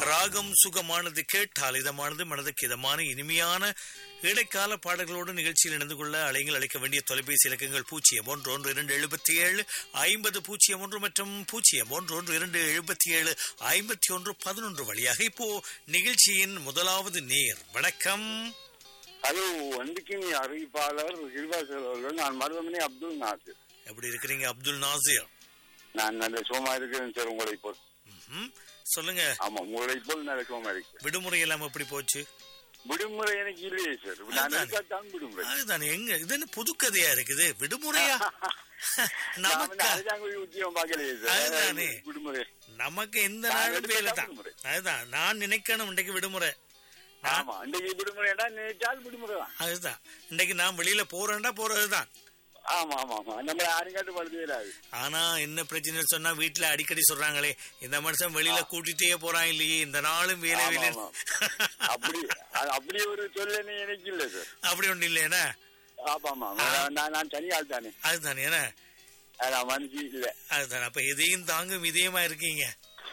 ராகம் சுகமானது கேட்டால் இதமானது மனதுக்கு இதமான இனிமையான இடைக்கால பாடல்களோடு நிகழ்ச்சியில் இணைந்து கொள்ள அலைங்கள் அழைக்க வேண்டிய தொலைபேசி இலக்கங்கள் பூஜ்ஜியம் ஒன்று ஒன்று இரண்டு எழுபத்தி ஏழு ஐம்பது பூஜ்ஜியம் ஒன்று மற்றும் பூஜ்ஜியம் ஒன்று ஒன்று இரண்டு எழுபத்தி ஏழு ஐம்பத்தி ஒன்று பதினொன்று வழியாக இப்போ நிகழ்ச்சியின் முதலாவது நேர் வணக்கம் ஹலோ வந்திக்கும் அறிவிப்பாளர் கிருபாசர் அவர்கள் நான் மருதமணி அப்துல் நாசிர் எப்படி இருக்கிறீங்க அப்துல் நாசிர் நான் நல்ல சோமா இருக்கிறேன் சார் உங்களை போல் ம்ஹும். சொல்லுங்க ஆமா உங்களை போல் நல்ல சோமா இருக்கு விடுமுறை எல்லாம் எப்படி போச்சு விடுமுறை எனக்கு இல்லையே சார் நான் அதானே. இருக்காதான் விடுமுறை அதுதானே எங்க இது என்ன புது கதையா இருக்குது விடுமுறையா நான் நமக்கு வந்து அரசாங்க உத்தியோகம் பார்க்கலையே அதுதானே. சார் விடுமுறை நமக்கு எந்த நான் நாளும் எடுத்தா வேலை தான் விடுமுறை. அதுதான் நான் நினைக்கணும் இன்றைக்கு விடுமுறை நான் ஆமா இன்றைக்கு விடுமுறைடா நினைச்சால் விடுமுறை தான் அதுதான் இன்னைக்கு நான் வெளியில போறேன்டா போறதுதான் ஆமா ஆமா ஆமா நம்ம யாரும் காட்டு படுத்துறாரு ஆனா என்ன பிரச்சனை சொன்னா வீட்டுல அடிக்கடி சொல்றாங்களே இந்த மனுஷன் வெளியில கூட்டிட்டே போறான் இல்லையே இந்த நாளும் வேலை ஆமா, வேலை ஆமா. அப்படி அது அப்படி ஒரு சொல்லனே எனக்கு இல்ல சார் அப்படி ஒண்ணு இல்லையா ஆமா ஆமா நான் நான் தனியாள் தானே அதுதானே என்ன அதான் மனுஷி இல்ல அதுதான் அப்ப எதையும் தாங்கும் இதயமா இருக்கீங்க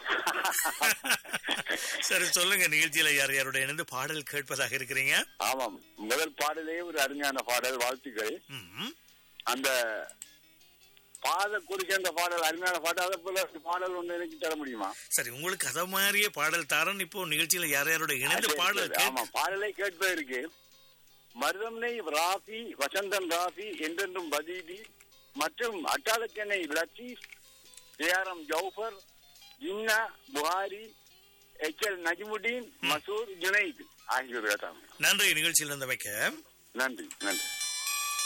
சரி சொல்லுங்க நிகழ்ச்சியில யார் யாரோட இணைந்து பாடல் கேட்பதாக இருக்கிறீங்க ஆமாம் முதல் பாடலே ஒரு அருமையான பாடல் வாழ்த்துக்கள் ம்ம். அந்த பாத குறிக்க அந்த பாடல் அருமையான பாடல் அதை போல ஒரு பாடல் ஒன்று எனக்கு தர முடியுமா சரி உங்களுக்கு அத மாதிரியே பாடல் தரேன் இப்போ நிகழ்ச்சியில யார் யாரோட இணைந்து சரி, பாடல் சரி. ஆமா பாடலை கேட்பதற்கு மருதம்னை ராஃபி வசந்தன் ராஃபி என்றென்றும் பதீதி மற்றும் Addalaichenai Latheef ARM Jawfer Jinnah Bukhari H L Najimudeen Masoor Junaid ஆகியோர் கேட்டாங்க நன்றி நிகழ்ச்சியில் இருந்தமைக்க நன்றி நன்றி